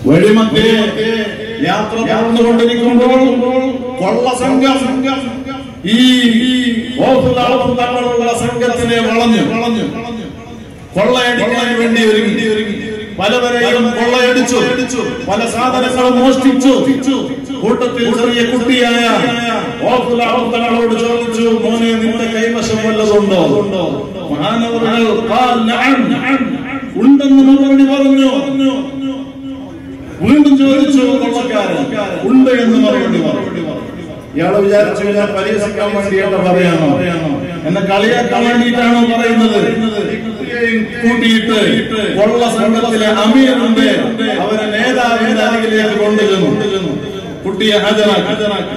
വഴിമധ്യേ യാത്ര നടന്നുകൊണ്ടിരിക്കുമ്പോൾ കൊള്ള സംഘം ഈ ഓഫുലാളും തങ്ങളുള്ള സംഘത്തിനെ വളഞ്ഞു വളഞ്ഞു കൊള്ളയടിക്കാൻ വേണ്ടി ഒരുങ്ങി പലവരെയും കൊള്ളയടിച്ചു പല സാധനങ്ങളും മോഷ്ടിച്ചു കൂട്ടത്തിൽ ചെറിയ കുട്ടിയായ ഓഫുലാളും തങ്ങളോട് ചോദിച്ചു മോനെ നിന്റെ കൈവശം വല്ലതുണ്ടോ മഹാനവറുകൾ "ഖാൽ നഅം, നഅം." ഉണ്ടെന്ന് മറുപടി പറഞ്ഞു വീണ്ടും ചോദിച്ചു കൊള്ളക്കാരൻ ഉണ്ട് എന്ന് മറുപടി പറഞ്ഞു ഇയാളെ വിചാരിച്ചു ഞാൻ പരിഹസിക്കാൻ വേണ്ടിയാണ് പറയാണോ എന്നെ കളിയാക്കാൻ വേണ്ടിയിട്ടാണോ പറയുന്നത് ഈ കുട്ടിയെയും കൂട്ടിയിട്ട് കൊള്ള സംഘത്തിലെ അമീറുണ്ട് അവരെ നേതാവിന്റെ അരികിലേക്ക് കൊണ്ടുചെന്നു കുട്ടിയെ ഹാജരാക്കി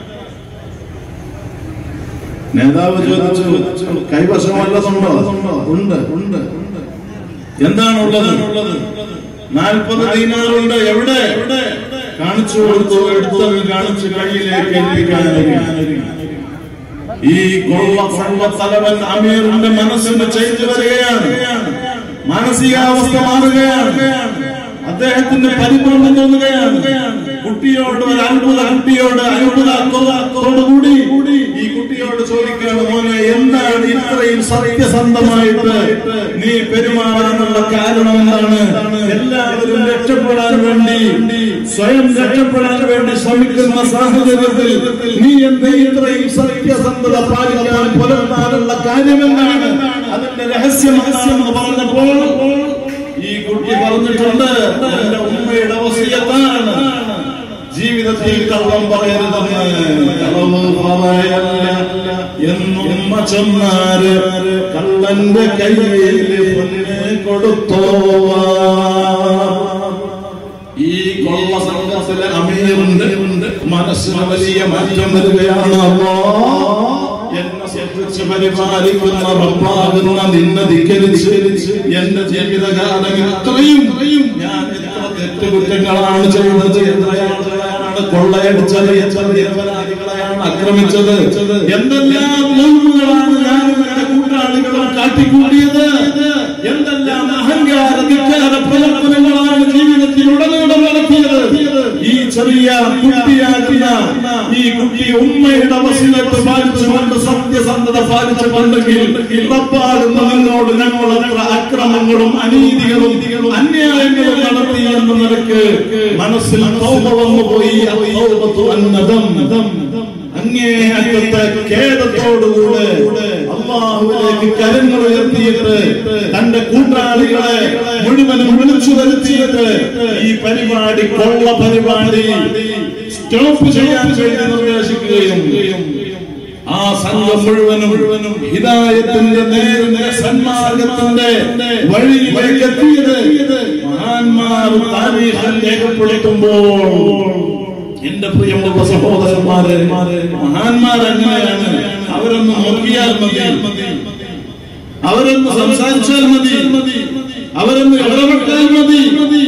നേതാവ് ചോദിച്ചു കൈവശം വല്ലതുണ്ടോ ഉണ്ട് ഉണ്ട് എന്താണുള്ളത് നാൽപ്പത് ദീനാറുണ്ട് എവിടെ കാണിച്ചു കൊടുത്തു എടുത്തത് കാണിച്ചു കയ്യിലേക്ക് എത്തിക്കാനൊരുങ്ങി. ഈ കൊള്ള സംഘ തലവൻ അമീറിന്റെ മനസ്സിന് ചേഞ്ച് വരികയാണ് മാനസികാവസ്ഥ മാറുകയാണ് അദ്ദേഹത്തിന്റെ പരിഭ്രമം തോന്നുകയാണ് കുട്ടിയോട് ഒരു അത്ഭുത കുട്ടിയോട് അത്ഭുതത്തോടുകൂടി ഈ കുട്ടിയോട് ചോദിക്കുകയാണ് മോനെ എന്താണ് ഇത്രയും സത്യസന്ധമായിട്ട് നീ പെരുമാറാനുള്ള കാരണം എന്താണ് എല്ലാവരും രക്ഷപ്പെടാൻ വേണ്ടി സ്വയം രക്ഷപ്പെടാൻ വേണ്ടി ശ്രമിക്കുന്ന സാഹചര്യത്തിൽ നീ എന്ത് ഇത്രയും സത്യസന്ധത പാലിക്കാൻ പുലർത്താനുള്ള കാര്യം എന്താണ് അതിന്റെ രഹസ്യം എന്താണെന്ന് പറഞ്ഞപ്പോൾ ഈ കുട്ടി പറഞ്ഞിട്ടുണ്ട് എന്റെ ഉമ്മയുടെ വസിയത്താണ് ജീവിതത്തിൽ കള്ളം പറയരുതെന്ന് കളവ് പറയല്ല എന്നുമ്മ ചെന്നാര് കള്ളന്റെ കയ്യിൽ പൊന്നിനെ കൊടുത്തോവാ ഈ കൊള്ള സംഘത്തിലെ അമീറുണ്ട് മനസ്സിന് വലിയ മാറ്റം വരികയാണ് അല്ലോ എന്നെ ശ്രദ്ധിച്ച് പരിപാലിക്കുന്ന റബ്ബാകുന്ന നിന്നെ ധിക്കരിച്ച് എന്റെ ജീവിതകാലം ഇത്രയും ഞാൻ എത്ര തെറ്റുകുറ്റങ്ങളാണ് ചെയ്തത് എത്രയാണ് കൊള്ളയടിച്ചത് എത്ര നിരപരാധികളെയാണ് ആക്രമിച്ചത് എന്തെല്ലാം നോവുകളാണ് ഞാനും എന്റെ കൂട്ടാളികളും കാട്ടിക്കൂട്ടിയത് എന്തെല്ലാം അഹങ്കാര ധിക്കാര പ്രവർത്തനങ്ങളാണ് ജീവിതത്തിൽ ഉടനീളം നടത്തിയത് ഈ ചെറിയ കുട്ടിയാക്കിയ ഈ കുട്ടി ഉമ്മയുടെ വസിലത്ത് പാലിച്ചുകൊണ്ട് സത്യസന്ധത പാലിച്ചുകൊണ്ടെങ്കിൽ റബ്ബാകുന്ന നിന്നോട് ഞങ്ങൾ എത്ര അക്രമങ്ങളും അനീതികളും അന്യായങ്ങളും നടത്തി എന്ന നിലക്ക് മനസ്സിൽ തോപ വന്നു പോയി അത്തൗബത്തു അന്നദം അങ്ങേയറ്റത്തെ ഖേദത്തോടുകൂടെ അള്ളാഹുവിലേക്ക് കരങ്ങൾ ഉയർത്തിയിട്ട് തന്റെ കൂട്ടാളികളെ മുഴുവനും വിളിച്ചു വരുത്തിയിട്ട് ഈ പരിപാടി കൊള്ള പരിപാടി സ്റ്റോപ്പ് ചെയ്യാൻ വേണ്ടി നിർദ്ദേശിക്കുകയും ആ സംഘം മുഴുവനും മുഴുവനും ഹിദായത്തിന്റെ നേരിന്റെ സന്മാർഗത്തിന്റെ വഴിയിലേക്ക് എത്തിയത് മഹാന്മാർ താരീഖിൽ രേഖപ്പെടുത്തുമ്പോൾ എന്റെ പ്രിയമുള്ള സഹോദരന്മാരെ മഹാന്മാർ അങ്ങനെയാണ് അവരൊന്ന് നോക്കിയാൽ മതി അവരൊന്ന് സംസാരിച്ചാൽ മതി അവരൊന്ന് ഇടപെട്ടാൽ മതി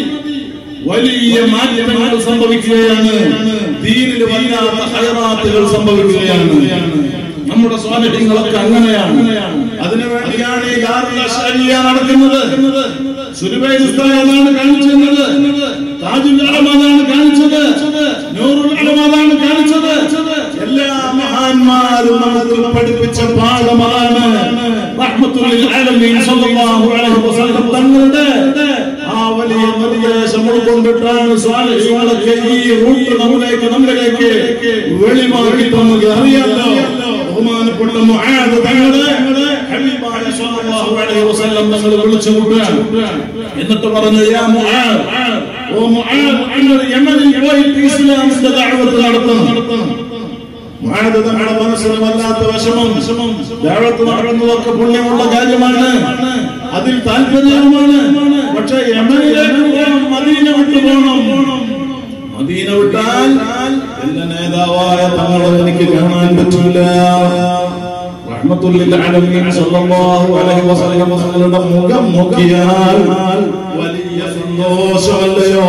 വലിയ മാറ്റങ്ങൾ സംഭവിക്കുകയാണ് ദീനിൽ വല്ലാത്ത ഹൈറാത്തുകൾ സംഭവിക്കുകയാണ് നമ്മുടെ സ്വാധീനങ്ങളൊക്കെ അങ്ങനെയാണ് അതിനുവേണ്ടിയാണ് ഈ ഗാർഹിക ശരിയ നടക്കുന്നത് സുരുബൈ ഉസ്താദാണ് കാണിച്ചത് താജുൽ അലമാതാണ് കാണിച്ചത് നൂറുൽ അലമാതാണ് കാണിച്ചത് എല്ലാ മഹാന്മാരും നമുക്ക് പഠിപ്പിച്ച പാഠമാണ് റഹ്മത്തുൽ ആലമീൻ സല്ലല്ലാഹു അലൈഹി വസല്ലം തങ്ങളുടെ ആ വലിയ നിർദ്ദേശം ഉൾക്കൊണ്ടിട്ടാണ് സ്വാലിഹികളൊക്കെ ഈ റൂട്ട് നമ്മിലേക്ക് നമ്മിലേക്ക് വെളിമാക്കി തന്നത് അറിയാലോ ബഹുമാനപ്പെട്ട മുആദ് തങ്ങളെ ഹബീബായ സല്ലല്ലാഹു അലൈഹി വസല്ലം തങ്ങൾ വിളിച്ചു കൂട്ടുകയാണ് എന്നിട്ട് പറഞ്ഞു യാ മുആദ് ഓ മുആദ് നിങ്ങൾ യമനിൽ പോയിട്ട് ഇസ്ലാമിന്റെ ദഅവത്ത് നടത്തണം മുആദ് തങ്ങളുടെ മനസ്സിന് വല്ലാത്ത വിഷമം ദഅവത്ത് നടത്തുന്നതൊക്കെ പുണ്യമുള്ള കാര്യമാണ് അതിൽ താല്പര്യവുമാണ് പക്ഷെ യമനിലേക്ക് പോകണം മദീന വിട്ടു പോകണം മദീന വിട്ടാൽ എന്റെ നേതാവായ തങ്ങളെ എനിക്ക് കാണാൻ പറ്റില്ല റഹ്മത്തുല്ലിൽ ആലമീൻ സല്ലല്ലാഹു അലൈഹി വസല്ലം തങ്ങളുടെ മുഖം നോക്കിയാൽ വലിയ സന്തോഷമല്ലയോ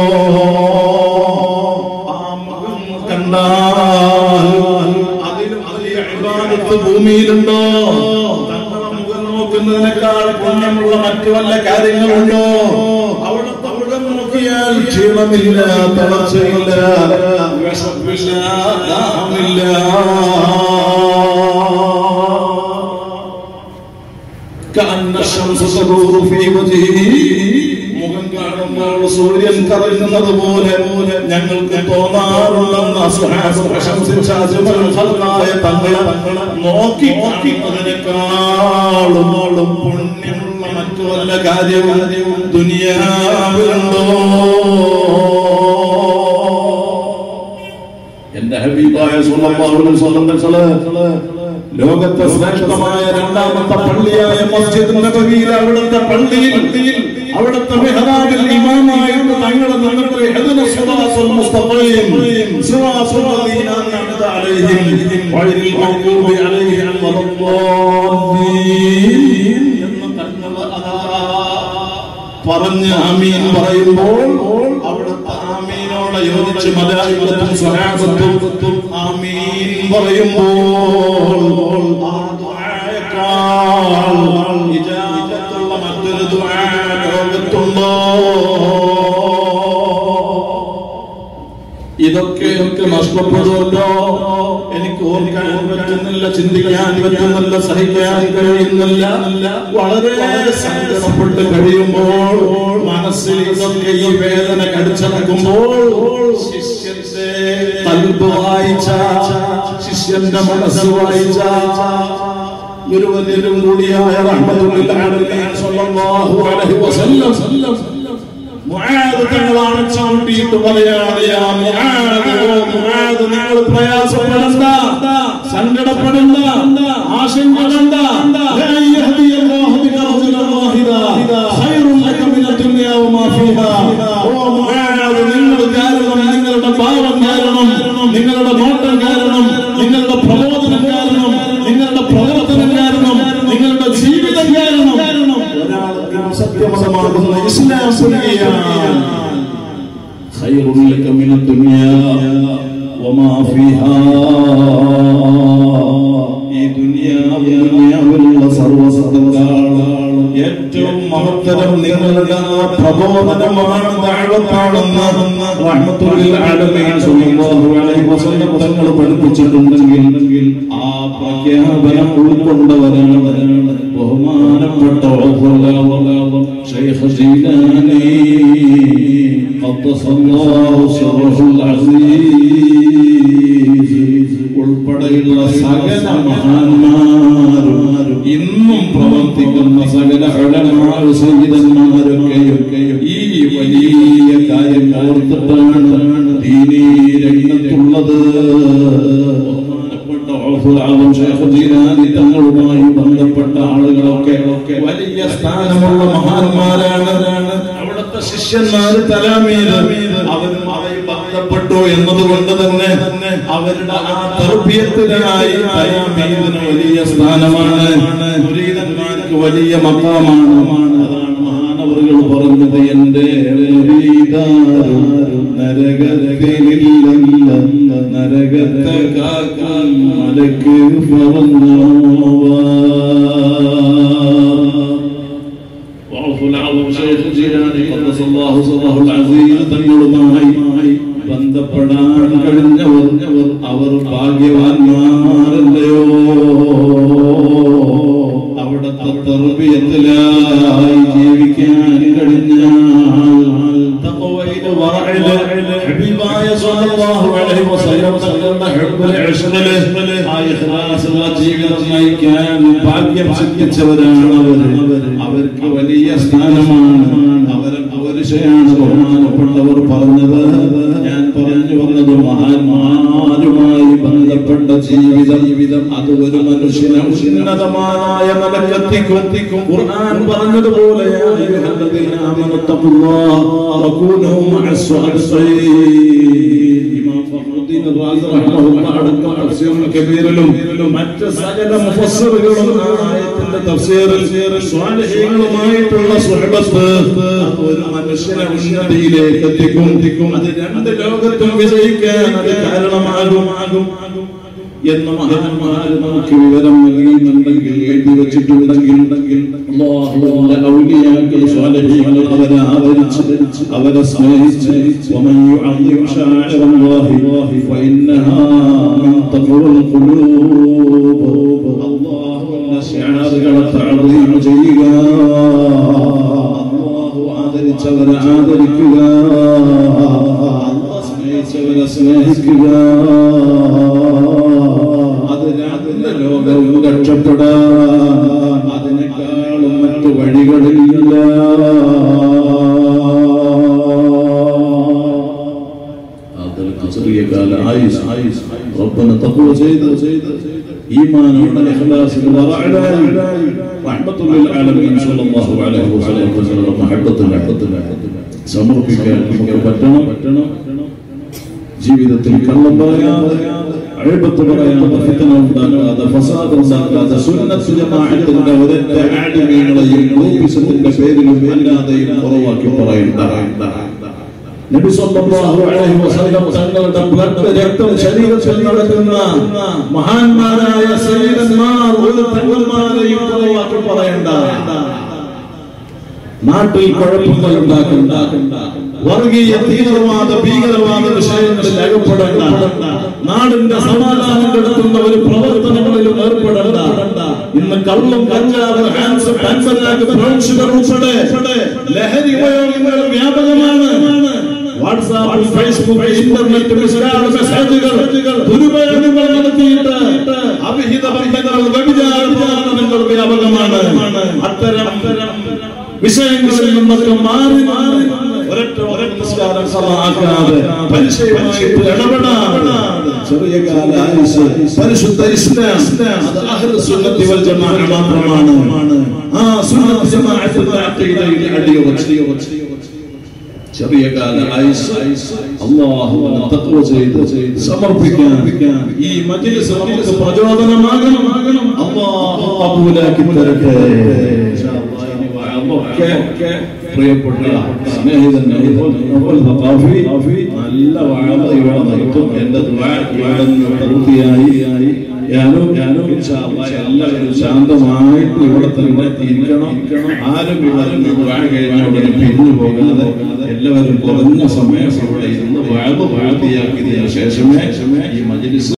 ആ മുഖം കണ്ടാൽ അതിലും വലിയ ഇബാദത്ത് ഭൂമിയിലുണ്ടോ തങ്ങളുടെ മുഖം നോക്കുന്നതിനേക്കാൾ പുണ്യമുള്ള മറ്റു വല്ല കാര്യങ്ങളുണ്ടോ അവിടുത്തെ മുഖം നോക്കിയാൽ ക്ഷീണമില്ല തളർച്ചയില്ല വിശപ്പില്ല ദാഹമില്ല كأن الشمس تدور في وجهه മുഖം കാണുമ്പോൾ സൂര്യൻ കറങ്ങുന്നത് പോലെ ഞങ്ങൾക്ക് തോന്നാറുണ്ടെന്ന് അസ്ഹാബ് പ്രശംസിച്ച അജ്മൽ ഖൽഖായ തങ്ങളെ നോക്കി കാണുന്നതിനേക്കാളും പുണ്യമുള്ള മറ്റു വല്ല കാര്യവും ദുനിയാവിലുണ്ടോ എന്റെ ഹബീബായ സ്വല്ലല്ലാഹു അലൈഹി വസല്ലം തങ്ങള് ലോകത്തെ ശ്രേഷ്ഠമായ രണ്ടാമത്തെ പള്ളിയായ മസ്ജിദ് നബവിയിൽ അവിടുത്തെ പള്ളിയിൽ അവിടുത്തെ മെഹ്റാബിൽ ഇമാമായിട്ട് തങ്ങൾ നിന്നിട്ട് ഇഹ്ദിന സിറാത്തുൽ മുസ്തഖീം സിറാത്തുൽ ലദീന അൻഅംത അലൈഹിം ഗൈറിൽ മഗ്ദൂബി അലൈഹിം വലദ്ദാലീൻ എന്ന് തങ്ങൾ അതാ പറഞ്ഞ് ആമീൻ പറയുമ്പോൾ അവിടുത്തെ ആമീനോട് യോജിച്ച് മലയാളത്തും സ്വഹാബത്തും ആമീൻ പറയുമ്പോൾ ആ ദുആയേക്കാൾ ഇജാബത്തുള്ള മറ്റൊരു ദുആ ലോകത്തുണ്ടോ ഇതൊക്കെയൊക്കെ നഷ്ടപ്പെടുമല്ലോ എനിക്ക് ഓർക്കാൻ പറ്റുന്നില്ല ചിന്തിക്കാൻ പറ്റുന്നില്ല സഹിക്കാൻ കഴിയുന്നില്ല വളരെ സങ്കടപ്പെട്ട് കഴിയുമ്പോൾ മനസ്സിൽ ഇതൊക്കെ ഈ വേദന കടിച്ചടക്കുമ്പോൾ ശിഷ്യന്റെ കൽബ് വായിച്ച ശിഷ്യന്റെ മനസ്സ് വായിച്ച ഗുരുവനും കൂടിയായ റഹ്മത്തുൽ ആലമീൻ സ്വല്ലല്ലാഹു അലൈഹി വസല്ലം മുആദ് തങ്ങളാണ് ചവിട്ടിയിട്ട് പറയാണ് യാ മുആദ് ഓ മുആദ് നിങ്ങൾ പ്രയാസപ്പെടണ്ട സങ്കടപ്പെടണ്ട ആശങ്കപ്പെടണ്ട ലാ യഹ്ദിയല്ലാഹു ബിക റജുലൻ വാഹിദാ ഖൈറുൻ ലക മിന ദുനിയാ വമാ ഫീഹാ ഓ മുആദ് നിങ്ങൾ കാരണം നിങ്ങളുടെ പാവം കാരണം നിങ്ങളുടെ നോട്ടം കാരണം നിങ്ങളുടെ പ്രബോധനം കാരണം നിങ്ങളുടെ പ്രവർത്തനം കാരണം നിങ്ങളുടെ ജീവിതം കാരണം ഒരാൾക്ക് സത്യമതമാകുന്ന ഇസ്ലാം പുലിയാണ് خير لك من الدنيا وما فيها ഈ ദുനിയാവ് ദുനിയാവിലുള്ള സർവസത്തങ്ങളാണ് ഏറ്റവും മഹത്തരം നിങ്ങളുടെ ആ പ്രബോധനമാണ് ദഅവത്താണെന്ന് റഹ്മത്തുൽ ആലമീൻ സ്വല്ലല്ലാഹു അലൈഹി വസല്ലം തങ്ങൾ പഠിപ്പിച്ചിട്ടുണ്ടെങ്കിൽ ആ പ്രഖ്യാപനം ഉൾക്കൊണ്ടവരാണ് ബഹുമാനപ്പെട്ട ഷൈഖ് ജീലാനി ഖദ്ദസല്ലാഹു സിറഹുൽ അസീസ് ഉൾപ്പെടെയുള്ള സകല മഹാന്മാരും ഇന്നും പ്രവർത്തിക്കുന്ന സകല ഉലമാരും സഹിതന്മാരൊക്കെ ഈ വലിയ കാര്യം ഓർത്തിട്ടാണ് ദീനീ രംഗത്തുള്ളത് ബഹുമാനപ്പെട്ട ഔഫുൽ ആലം ശൈഖ് ജീലാനി തങ്ങളുമായി ബന്ധപ്പെട്ട ആളുകളൊക്കെ വലിയ സ്ഥാനമുള്ള മഹാന്മാരാണ് അവിടുത്തെ ശിഷ്യന്മാര് തലാമീര് അവരും അവയും ബന്ധപ്പെട്ടു എന്നതുകൊണ്ട് തന്നെ അവരുടെ ആ തർബീയത്തിനായി തലാമീരിന് വലിയ സ്ഥാനമാണ് മുരീദന്മാർക്ക് വലിയ മക്കാമാണ് അതാണ് മഹാനവറുകൾ പറഞ്ഞത് എന്റെ മുരീദാരും നരകത്തിലില്ല നരകത്തെ കാക്കാൻ മലക്ക് പറഞ്ഞോവാ وعرف العظم شيخ جيلاني قدس الله سره العزيز തങ്ങളുമായി ബന്ധപ്പെടാൻ കഴിഞ്ഞവർ അവർ ഭാഗ്യവാന്മാരല്ലയോ അവിടത്തെ തെർബിയത്തിലായി ജീവിക്കാൻ കഴിഞ്ഞാൽ തഖവയില് വറഇല് ഹബീബായ സ്വല്ലല്ലാഹു അലൈഹി വസല്ലം തങ്ങളുടെ ഹുബ്ബിൽ ഇശ്റില് ആ ഇഖ്ലാസുള്ള ജീവിതം നയിക്കാൻ ഭാഗ്യം സിദ്ധിച്ചവരാണ് അവർ അവർക്ക് വലിയ സ്ഥാനമാണ് അവരെ പൗരുഷയാണ് ബഹുമാനപ്പെട്ടവർ പറഞ്ഞത് ഞാൻ പറഞ്ഞു വന്നത് മഹാന്മാരുമായി ബന്ധപ്പെട്ട ജീവിതം ജീവിതം അത് ഒരു മനുഷ്യനെ ഉന്നതമായ നിലക്കെത്തിക്കും ഖുർആൻ പറഞ്ഞതുപോലെ യാ അയ്യുഹല്ലദീന ആമനു തഖുല്ലാഹ വകൂനൂ മഅസ്സാലിഹീൻ ഇമാം ഫഖ്റുദ്ദീൻ റാസി റഹ്മഹുല്ലാഹ് അടക്കം തഫ്സീറുൽ കബീറിലും മറ്റ് സകല മുഫസ്സിറുകളും ആ ആയത്തിന്റെ തഫ്സീറിൽ സ്വാലിഹീങ്ങളുമായിട്ടുള്ള സുഹബത്ത് അത് ഒരു മനുഷ്യനെ ഉന്നതിയിലേക്ക് എത്തിക്കും അത് രണ്ട് ലോകത്തും വിജയിക്കാൻ അത് കാരണമാകും ആകും എന്ന് മഹാന്മാര് നമുക്ക് വിവരം നൽകിയിട്ടുണ്ടെങ്കിൽ എഴുതി വെച്ചിട്ടുണ്ടെങ്കിൽ അല്ലാഹുവിന്റെ ഔലിയാക്കൾ സ്വാലിഹീങ്ങൾ അവരെ ആദരിച്ച് അവരെ സ്നേഹിച്ച് ومن يعظم شعائر الله فإنها من تقوى القلوب അല്ലാഹുവിന്റെ ശിആറുകളെ തഅദീം ചെയ്യുക അല്ലാഹു ആദരിച്ചവരെ ആദരിക്കുക അല്ലാഹു സ്നേഹിച്ചവരെ സ്നേഹിക്കുക അതിനകത്തിന്റെ ലോകവും രക്ഷപ്പെടാൻ അതിനേക്കാളും മറ്റു വഴികളില്ല അതിൽക്ക് ചെറിയ കാല ആയുസ് ആയുസ് റബ്ബന തഖ്വ ചെയ്ത് ചെയ്ത് ഈമാനോടെ ഇഖ്ലാസിൽ വറഅലായി റഹ്മത്തുൽ ആലമീൻ സല്ലല്ലാഹു അലൈഹി വസല്ലം വസല്ലം മഹബ്ബത്തുൽ മഹബ്ബത്തുൽ സമർപ്പിക്കാൻ നമുക്ക് പറ്റണം പറ്റണം ജീവിതത്തിൽ കള്ളം പറയാതെ അഴിബത്ത് പറയാതെ ഫിത്തന ഉണ്ടാക്കാതെ ഫസാദ് ഉണ്ടാക്കാതെ സുന്നത്ത് ജമാഅത്തിന്റെ ഒരൊറ്റ ആലിമീങ്ങളെയും ഗ്രൂപ്പിസത്തിന്റെ പേരിലും അല്ലാതെയും കുറവാക്കി പറയണ്ട നബി സല്ലല്ലാഹു അലൈഹി വസല്ലം തങ്ങളുടെ ബ്ലഡ് രക്തം ശരീരത്തിൽ നടക്കുന്ന മഹാന്മാരായ സയ്യിദന്മാർ ഒരു തങ്ങന്മാരെയും കുറവാക്കി പറയണ്ട നാട്ടിൽ കുഴപ്പങ്ങൾ ഉണ്ടാക്കണ്ട വർഗീയ തീവ്രവാദ ഭീകരവാദ വിഷയങ്ങളിൽ അകപ്പെടണ്ട നാടിന്റെ സമാധാനം കെടുത്തുന്ന ഒരു പ്രവർത്തനങ്ങളിലും ഏർപ്പെടണ്ട ഇന്ന് കള്ളും കഞ്ചാവ് ഹാൻസ് പാൻസലാക്ക് ബ്രൗൺ ഷുഗർ ഉൾപ്പെടെ ലഹരി ഉപയോഗങ്ങൾ വ്യാപകമാണ് വാട്സാപ്പ് ഫേസ്ബുക്ക് ഇന്റർനെറ്റ് മെസ്സേജുകൾ ദുരുപയോഗങ്ങൾ നടത്തിയിട്ട് അവിഹിത ബന്ധങ്ങൾ വ്യഭിചാര പ്രവർത്തനങ്ങൾ വ്യാപകമാണ് അത്തരം വിഷയങ്ങളിൽ നിന്നൊക്കെ മാറി മാറി ഒരൊറ്റ ഒരൊറ്റ നിസ്കാരം സമാക്കാതെ പരിചയമായിട്ട് ഇടപെടാതെ ചെറിയ കാല ആയുസ് പരിശുദ്ധ ഇസ്ലാം അത് അഹ്ലു സുന്നത്തി വൽ ജമാഅ മാത്രമാണ് ആ സുന്നത്ത് ജമാഅത്തിന്റെ അഖീദയിൽ അടിയുറച്ച് ചെറിയ കാല ആയുസ് അള്ളാഹുവിനെ തഖ്വ ചെയ്ത് സമർപ്പിക്കാൻ ഈ മജ്ലിസ് നമുക്ക് പ്രചോദനമാകണം അള്ളാഹു കബൂലാക്കി തരട്ടെ ഇൻഷാ അല്ലാഹ് ഇനി വഅദൊക്കെ പ്രിയപ്പെട്ട സ്നേഹിതൻ നൗഫൽ ഖാഫി നല്ല വഅദ ഇവിടെ നടത്തും എന്റെ ദുആ ഇവിടെ നിന്ന് പൂർത്തിയായി ഞാനും ഞാനും ഇൻഷാ അല്ലാഹ് എല്ലാവരും ശാന്തമായിട്ട് ഇവിടെ തന്നെ ഇരിക്കണം ആരും ഇവിടെ നിന്ന് ദുആ കഴിഞ്ഞ ഉടനെ പിരിഞ്ഞു പോകാതെ എല്ലാവരും കുറഞ്ഞ സമയം ഇവിടെ ഇരുന്ന് വഅദ പൂർത്തിയാക്കിയതിനു ശേഷമേ ഈ മജ്ലിസ്